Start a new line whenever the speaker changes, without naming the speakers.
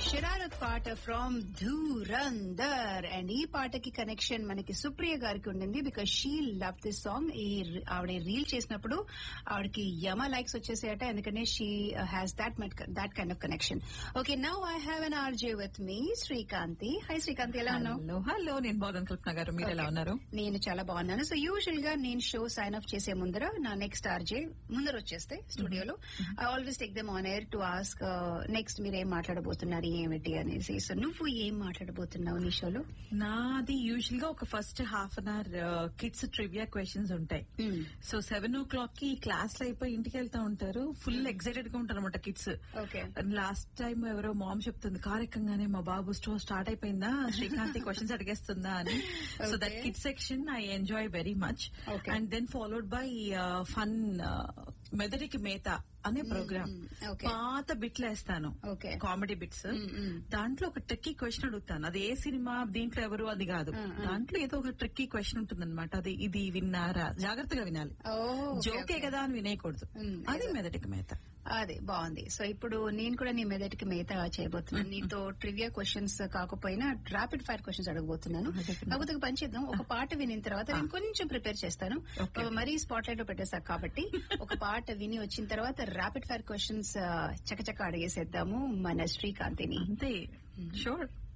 షరారత్ పాట from ధూరందర్ and ఈ పాటకి కనెక్షన్ మనకి సుప్రియ గారికి ఉండింది because she love this song ఈ ఆవిడ రీల్ చేసినప్పుడు ఆవిడకి యమ లైక్స్ వచ్చేసాయట ఎందుకంటే she has that that kind of connection okay now I have an RJ with me Srikanthi hi Srikanthi ఎలా ఉన్నావు
హలో హలో నేను బాగున్నాను కల్పన గారు మీరు ఎలా
Okay.
ఉన్నారు
నేను చాలా బాగున్నాను సో యూజువల్ గా నేను షో సైన్ అప్ చేసే ముందర నా నెక్స్ట్ ఆర్జే ముందర వచ్చేస్తే స్టూడియోలో I always take them on air to ask next మీరు ఏం మాట్లాడబోతున్నారు ఏమిటి అనేసి సో నువ్వు ఏం మాట్లాడబోతున్నావు నీ షోలో
నాది యూజువల్ గా ఒక first half an hour kids trivia questions ఉంటాయి సో సెవెన్ ఓ క్లాక్ కి క్లాస్ లో అయిపోయి ఇంటికి వెళ్తా ఉంటారు ఫుల్ ఎక్సైటెడ్ గా ఉంటారు అనమాట కిడ్స్
ఓకే
లాస్ట్ టైం ఎవరో మామ్ చెప్తుంది కార్ ఎక్కగానే మా బాబు స్టో స్టార్ట్ అయిపోయిందా శ్రీకాంత్ క్వశ్చన్స్ అడిగేస్తుందా అని so that
Okay.
Kid section I enjoy very much
Okay.
And then followed by fun మెదడికి మేత అనే ప్రోగ్రామ్
mm, okay.
పాత బిట్లు వేస్తాను
Okay.
Comedy bits
Mm, mm.
దాంట్లో ఒక ట్రిక్కీ క్వశ్చన్ అడుగుతాను అది ఏ సినిమా దీంట్లో ఎవరు అది కాదు
Mm, mm.
దాంట్లో ఏదో ఒక ట్రిక్కీ క్వశ్చన్ ఉంటుందన్నమాట అది ఇది విన్నారా జాగ్రత్తగా వినాలి జోకే కదా అని వినేయకూడదు
Mm,
అది
ఏదో.
మెదటికి మేత
అదే బాగుంది సో ఇప్పుడు నేను కూడా నీ మెదటికి మేత చేయబోతున్నాను నీతో ట్రివియా క్వశ్చన్స్ కాకపోయినా ర్యాపిడ్ ఫైర్ క్వశ్చన్స్ అడగబోతున్నాను కాకపోతే ఒక పని చేద్దాం ఒక పాట వినిన తర్వాత నేను కొంచెం ప్రిపేర్ చేస్తాను
Okay.
మరీ స్పాట్ లైట్ లో పెట్టేస్తా కాబట్టి ఒక పాట విని వచ్చిన తర్వాత ర్యాపిడ్ ఫైర్ క్వశ్చన్స్ చకచక అడిగేసేద్దాము మన శ్రీకాంతిని
అంతే షూర్